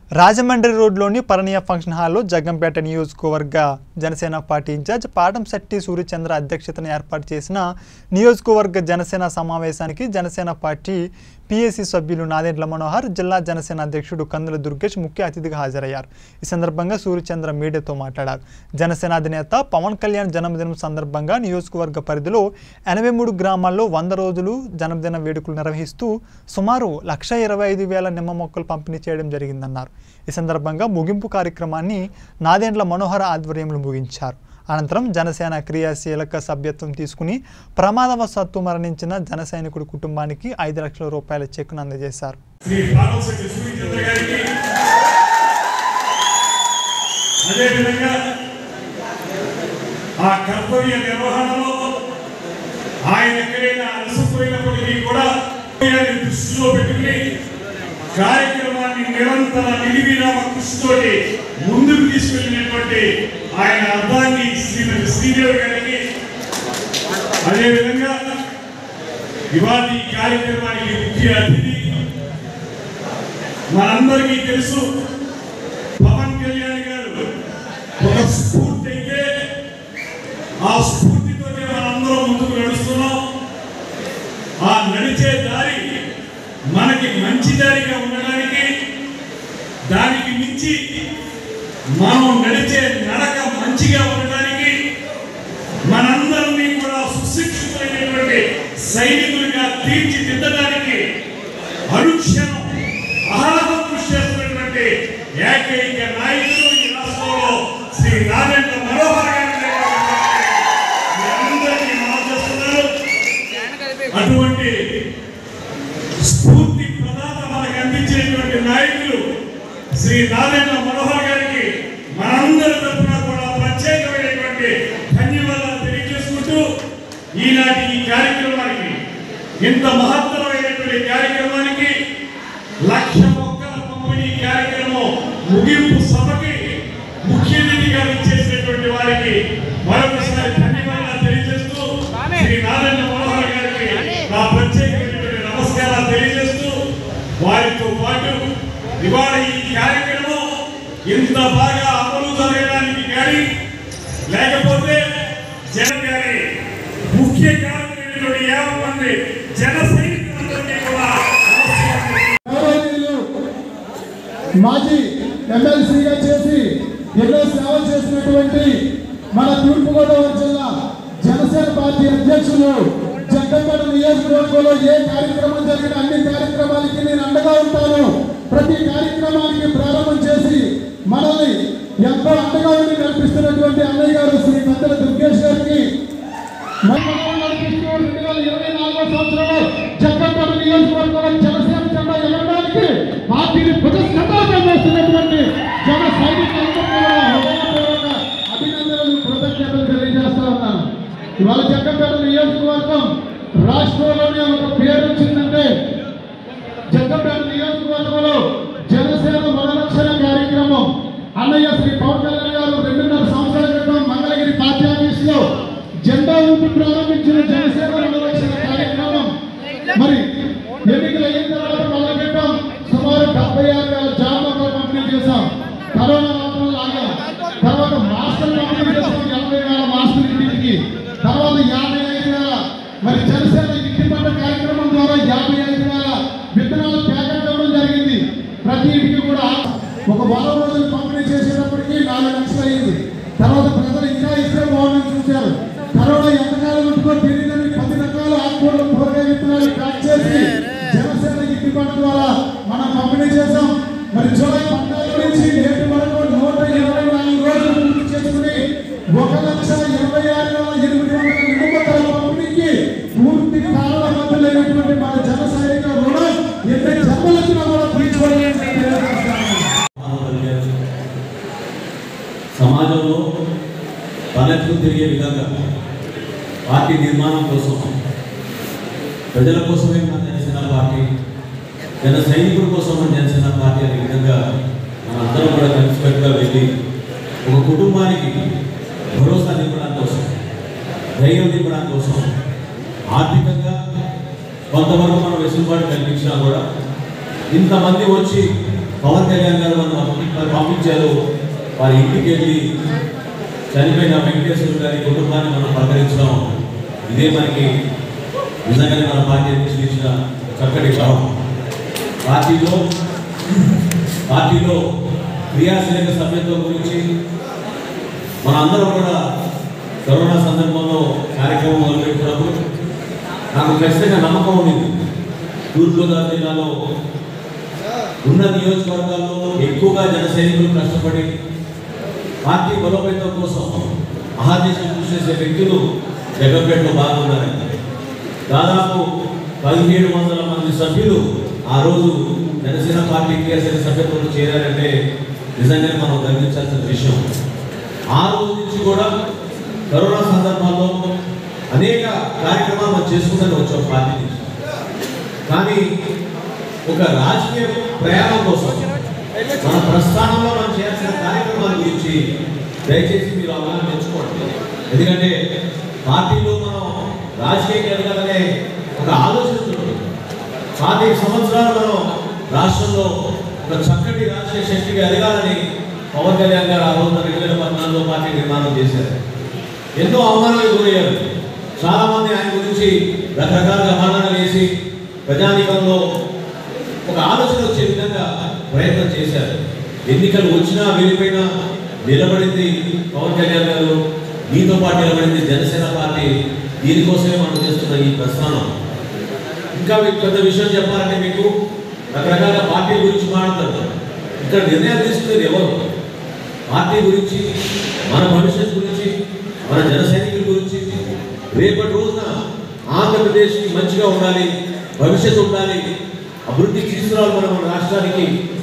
రాజమండ్రి రోడ్లోని పరణీయ ఫంక్షన్ హాల్లో జగ్గంపేట నియోజకవర్గ జనసేన పార్టీ ఇన్ఛార్జ్ పాటంశెట్టి సూర్యచంద్ర అధ్యక్షతన ఏర్పాటు చేసిన నియోజకవర్గ జనసేన సమావేశానికి జనసేన పార్టీ పిఎస్సి సభ్యులు నాదెండ్ల మనోహర్ జిల్లా జనసేన అధ్యక్షుడు కందుల దుర్గేష్ ముఖ్య అతిథిగా హాజరయ్యారు ఈ సందర్భంగా సూర్యచంద్ర మీడియాతో మాట్లాడారు జనసేన అధినేత పవన్ కళ్యాణ్ జన్మదినం సందర్భంగా నియోజకవర్గ పరిధిలో ఎనభై మూడు గ్రామాల్లో వంద రోజులు జన్మదిన వేడుకలు నిర్వహిస్తూ సుమారు లక్ష ఇరవై ఐదు వేల నిమ్మ మొక్కలు పంపిణీ చేయడం జరిగిందన్నారు ఈ సందర్భంగా ముగింపు కార్యక్రమాన్ని నాదెండ్ల మనోహర ఆధ్వర్యంలో ముగించారు అనంతరం జనసేన క్రియాశీలక సభ్యత్వం తీసుకుని ప్రమాదవశాత్తు మరణించిన జన సైనికుడి కుటుంబానికి ఐదు లక్షల రూపాయల చెక్కును అందజేశారు శ్రీ పాలశెట్టి సూర్యచంద్ర గారికి అదేవిధంగా ఆ కర్తవ్య నిర్వహణలో ఆయన ఎక్కడైనా అలసిపోయినప్పటికీ కూడా ఆయన దృష్టిలో పెట్టుకుని కార్యక్రమాన్ని నిరంతర నిర్విరామ కృషితోటి ముందుకు తీసుకెళ్ళినటువంటి ఆయన అర్థాన్ని శ్రీమతి శ్రీదేవి గారికి అదేవిధంగా ఇవాళ ఈ కార్యక్రమానికి ముఖ్య అతిథి మనందరికీ తెలుసు పవన్ కళ్యాణ్ గారు ఒక స్ఫూర్తి అయితే ఆ స్ఫూర్తితోనే మనందరం ముందుకు నడుస్తున్నాం ఆ నడిచే దారి మనకి మంచి దారిగా ఉండడానికి దానికి మించి మనం నడిచే నడక మంచిగా ఉండడానికి మనందరినీ కూడా సుశిక్షితులైనటువంటి సైనికులుగా తీర్చిదిద్దడానికి అనుక్షణం అహరహం కృషి చేస్తున్నటువంటి ఏకైక నాయకుడు ఈ రాష్ట్రంలో శ్రీ నారాయణ మనోహర్ గారి అందరికీ మనం చేస్తున్నారు అటువంటి స్ఫూర్తి ప్రదాత మనకు అందించేటువంటి నాయకులు శ్రీ నారాయణ మనోహర్ గారికి మనందరి తరఫున కూడా ప్రత్యేకమైనటువంటి ధన్యవాదాలు తెలియజేసుకుంటూ ఈనాటి ఈ కార్యక్రమానికి ఇంత మహత్తరమైనటువంటి కార్యక్రమానికి లక్ష మొక్కల పంపిణీ కార్యక్రమం ముగింపు సభకి ముఖ్య అతిథిగా ఇచ్చేసినటువంటి వారికి మరొకసారి ధన్యవాదాలు తెలియజేస్తూ శ్రీ నారాయణ మనోహర్ గారికి నా ప్రత్యేకమైనటువంటి నమస్కారాలు తెలియజేస్తూ వారితో పాటు ఇవాళ ఈ కార్యక్రమం ఇంత బాగా అమలు జరగడానికి కానీ లేకపోతే జగన్ గారి ముఖ్య కారణమైనటువంటి యాభై మంది జన సైనికులందరికీ కూడా నమస్కారం గౌరవనీయులు మాజీ ఎమ్మెల్సీగా చేసి ఎన్నో సేవ చేసినటువంటి మన తూర్పుగోదావరి జిల్లా జనసేన పార్టీ అధ్యక్షులు జగ్గంపేట నియోజకవర్గంలో ఏ కార్యక్రమం జరిగిన అన్ని కార్యక్రమాలకి నేను అండగా ఉంటాను ప్రతి కార్యక్రమానికి ప్రారంభం చేసి మనల్ని ఎంతో అండగా ఉండి నడిపిస్తున్నటువంటి అన్నయ్య గారు శ్రీ కత్తెల దుర్గేష్ గారికి మరి మనం నడిపిస్తూ రెండు వేల ఇరవై నాలుగో సంవత్సరంలో జగ్గంపేట నియోజకవర్గంలో జనసేన జెండా ఎగరడానికి పార్టీని పునఃస్థాపన చేస్తున్నటువంటి జన సైనికులందరికీ కూడా హృదయపూర్వక అభినందనలు కృతజ్ఞతలు తెలియజేస్తా ఉన్నాను ఇవాళ జగ్గంపేట నియోజకవర్గం రాష్ట్రంలోనే ఒక పేరు వచ్చిందంటే జగ్గంపేట నియోజకవర్గంలో జనసేన వనరక్షణ కార్యక్రమం అన్నయ్య శ్రీ పవన్ కళ్యాణ్ గారు రెండున్నర సంవత్సరాల క్రితం మంగళగిరి పార్టీ ఆఫీసులో జెండా ఊపి ప్రారంభించిన జనసేన వనరక్షణ కార్యక్రమం మరి ఎన్నికలు అయిన తర్వాత మొదలుపెట్టాం సుమారు డెబ్బై ఆరు వేల జాబ్ మొక్కలు పంపిణీ చేశాం కరోనా రావడం లాగాం తర్వాత మాస్కులు పంపిణీ చేశాం ఎనభై వేల మాస్కులు ఇంటికి తర్వాత యాభై ఐదు వేల మరి జనసేన ఇంటి పంట కార్యక్రమం ద్వారా యాభై ఐదు వేల విత్తనాలు ప్యాకెట్ ఇవ్వడం జరిగింది ప్రతి ఇంటికి కూడా ఒక వారం రోజులు పంపిణీ చేసేటప్పటికి నాలుగు లక్షలు అయింది తర్వాత ప్రజలు ఇంకా ఇస్తే బాగుందని చూశారు కరోనా ఎంతకాలం ఉంటుందో తెలియదని పది రకాల ఆకుకూరలు కూరగాయ విత్తనాలు ప్యాక్ చేసి జనసేన ఇంటి పంట ద్వారా మనం పంపిణీ చేశాం మరి జూలై పద్నాలుగు నుంచి నేటి వరకు నూట ఇరవై నాలుగు రోజులు పూర్తి చేసుకుని ఒక లక్ష ఇరవై ఆరు వేల ఎనిమిది వందల నిమ్మకాల పంపిణీకి పూర్తి కారణబద్ధులైనటువంటి మన జన సైనిక రుణం ఎన్ని జన్మలకి కూడా తీర్చుకోవాలని తెలియజేస్తాను ఆంధ్రప్రదేశ్ సమాజంలో తలెత్తు తిరిగే విధంగా పార్టీ నిర్మాణం కోసం ప్రజల కోసమే మన జనసేన పార్టీ జన సైనికుల కోసం మన జనసేన పార్టీ అనే విధంగా మన అందరం కూడా కలిసికట్టుగా వెళ్ళి ఒక కుటుంబానికి భరోసా నింపడానికి కోసం ధైర్యం నింపడానికి కోసం ఆర్థికంగా కొంతవరకు మనం వెసులుబాటు కల్పించినా కూడా ఇంతమంది వచ్చి పవన్ కళ్యాణ్ గారు మనం పంపి- పంపించారు వారి ఇంటికి వెళ్ళి చనిపోయిన వెంకటేశ్వర గారి కుటుంబాన్ని మనం పలకరించడం ఇదే మనకి నిజంగానే మన పార్టీ ఇచ్చిన చక్కటి భావం పార్టీలో పార్టీలో క్రియాశీలక సభ్యత్వం గురించి మనందరం కూడా కరోనా సందర్భంలో కార్యక్రమం మొదలుపెట్టినప్పుడు నాకు ఖచ్చితంగా నమ్మకం ఉండింది తూర్పుగోదావరి జిల్లాలో ఉన్న నియోజకవర్గాల్లో ఎక్కువగా జన సైనికులు కష్టపడి పార్టీ బలోపేతం కోసం అహాదేశం కృషి చేసే వ్యక్తులు జగన్పేటలో బాగున్నారని దాదాపు పదిహేడు వందల మంది సభ్యులు ఆ రోజు జనసేన పార్టీ క్రియాశీల సభ్యత్వంలో చేరారంటే నిజంగానే మనం గర్వించాల్సిన విషయం ఆ రోజు నుంచి కూడా కరోనా సందర్భాల్లో అనేక కార్యక్రమాలు మనం చేసుకుంటూనే వచ్చాం పార్టీ నుంచి కానీ ఒక రాజకీయ ప్రయాణం కోసం మన ప్రస్థానంలో మనం చేయాల్సిన కార్యక్రమాల గురించి దయచేసి మీరు అవగాహన తెచ్చుకోండి ఎందుకంటే పార్టీలో మనం రాజకీయంగా ఎదగాలనే ఒక ఆలోచన ఉంటుంది పాతిక సంవత్సరాలు మనం రాష్ట్రంలో ఒక చక్కటి రాజకీయ శక్తిగా ఎదగాలని పవన్ కళ్యాణ్ గారు ఆ రోజున రెండు వేల పద్నాలుగులో పార్టీ నిర్మాణం చేశారు ఎన్నో అవమానాలు గురయ్యారు చాలా మంది ఆయన గురించి రకరకాలుగా అవమానాలు వేసి ప్రజానీకంలో ఒక ఆలోచన వచ్చే విధంగా ప్రయత్నం చేశారు ఎన్నికలు వచ్చినా వెళ్ళిపోయినా నిలబడింది పవన్ కళ్యాణ్ గారు మీతో పాటు నిలబడింది జనసేన పార్టీ దీనికోసమే మనం చేస్తున్న ఈ ప్రస్థానం ఇంకా మీకు పెద్ద విషయం చెప్పాలంటే మీకు రకరకాల పార్టీ గురించి మాట్లాడతారు ఇక్కడ నిర్ణయాలు తీసుకునేది ఎవరు పార్టీ గురించి మన భవిష్యత్తు గురించి మన జన సైనికుల గురించి రేపటి రోజున ఆంధ్రప్రదేశ్కి మంచిగా ఉండాలి భవిష్యత్తు ఉండాలి అభివృద్ధి తీసుకురావాలి మనం మన రాష్ట్రానికి